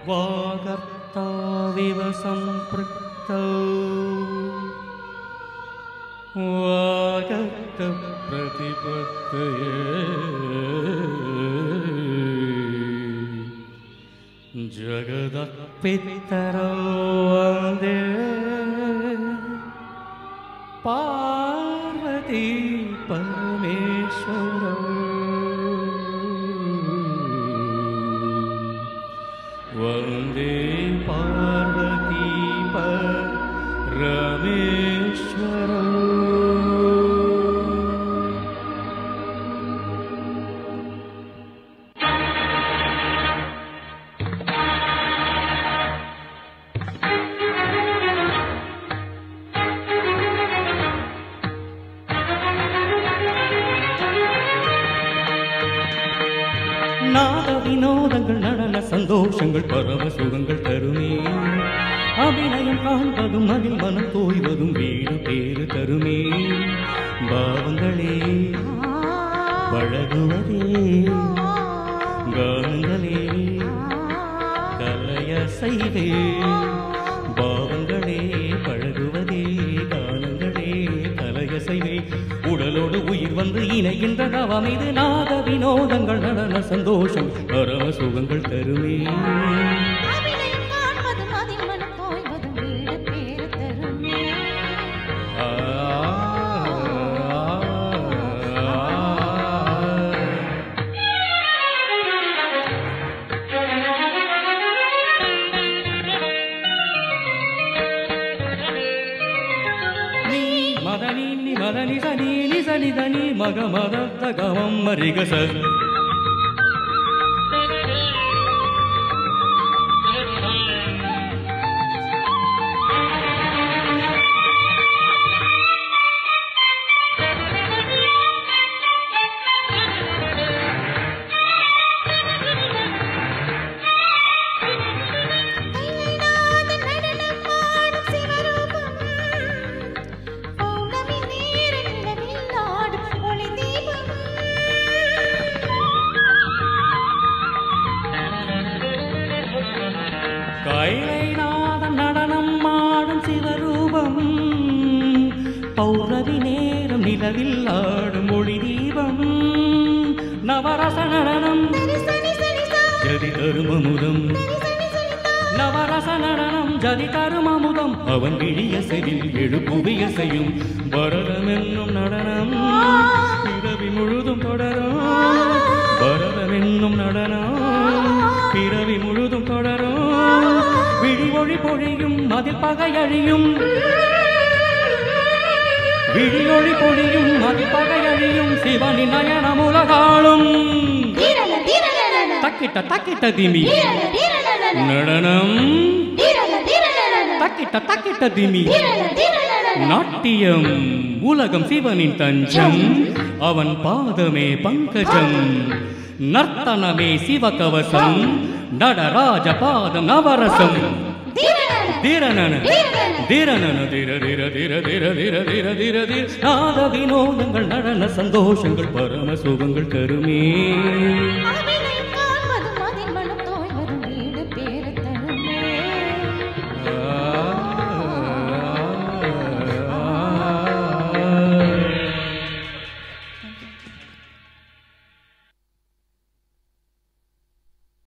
वागर्ताविव सम्पृक्तौ वागर्तप्रतिपत्तये जगदत्पितरो वन्दे पार्वती परमेश्वर वन्दे पार्वती परमेश्वर நாத வினோதங்கள் நடன சந்தோஷங்கள் பரவ சுகங்கள் தருமே அபிநயம் காண்பதும் அதில் மனம் தோய்வதும் வீடு பேறு தருமே பாவங்களே பழகுவதே கானங்களே கலைய செய்வே பாவங்களே பழகுவதே கானங்களே கலைய செய்வே உடலோடு உயிர் வந்து இணைகின்ற தவம் இது நாத வினோதங்கள் நடன சந்தோஷம் பரம சுகங்கள் தருமே அபிநயம் காண்பதும் அதில் மனம் தோய்வதும் வீடு பேறு தருமே ஆ, நீ மதனி நி மதனி சனி நி சனி தனி மக மத தகவம் மரிக ச கைலாத நடனம் ஆடும் சிவரூபம் பௌர்ணமி நேர நிலவில் ஆடும் ஒளி தீபம் கைலைநாதன் நடனம் ஆடும் சிவரூபம் பௌர்ணமி நேரம் நிலவில் ஆடும் ஒளி தீபம் நவரச நடனம் சரி சரி சரி சா ஜதி தரும் அமுதம் சரி சரி சரி சா நவரச நடனம் ஜதி தரும் அமுதம் அவன் விழிய செவில் எழுப்புவிய செய்யும் பரதம் என்னும் நடனம் பிறவி முழுதும் தொடரும் பரதம் என்னும் நடனம் பிறவி முழுதும் தொடரும் விழி ஒளி பொழியும் அதில் பகை அழியும் விழி ஒளி பொழியும் அதில் பகை அழியும் சிவனின் நயனம் உலகாளும் தீரல தீரல தக்கிட்ட தக்கிட்ட திமி தீரல தீரல நடனம் தீரல தீரல தக்கிட்ட தக்கிட்ட திமி தீரல தீரல நாட்டியம் உலகம் சிவனின் தஞ்சம் அவன் பாதமே பங்கஜம் நர்த்தனமே சிவகவசம் நடராஜ பாதம் நவரசம் தீரல தீரனன தீரன தீரனன தீர தீர தீர தீர தீர தீர தீர தீர நாத வினோதங்கள் நடன சந்தோஷங்கள் பரம சுகங்கள் தருமே அபிநயம்